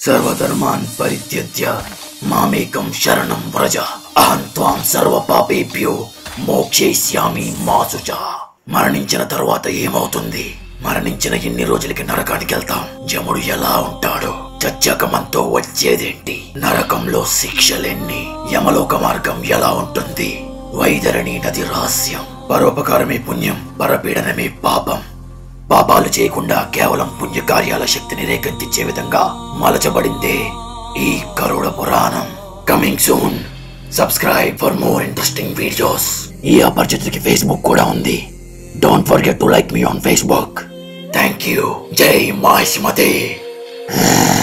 సర్వధర్మాన్ పరిత్యజ్య మామేకం శరణం వ్రజ అహం త్వాం సర్వ పాపేభ్యో మోక్షయిష్యామి మాసుచ మరణించిన తర్వాత ఏమవుతుంది మరణించిన ఎన్ని రోజులకి నరకానికి వెళ్తాం యముడు ఎలా ఉంటాడు చచ్చాక మనతో వచ్చేదేంటి నరకంలో శిక్షలెన్ని యమలోక మార్గం ఎలా ఉంటుంది వైదరణి నది రహస్యం పరోపకారమే పుణ్యం పరపీడనమే పాపం పాపాలు చేయకుండా కేవలం పుణ్యకార్యాల శక్తిని రేకెత్తించే విధంగా మలచబడిందే ఈ Garuda Puranam coming soon subscribe for more interesting videos ఈ అపరిచితుడికి ఫేస్బుక్ కూడా ఉంది don't forget to like me on Facebook thank you జై మహిష్మతే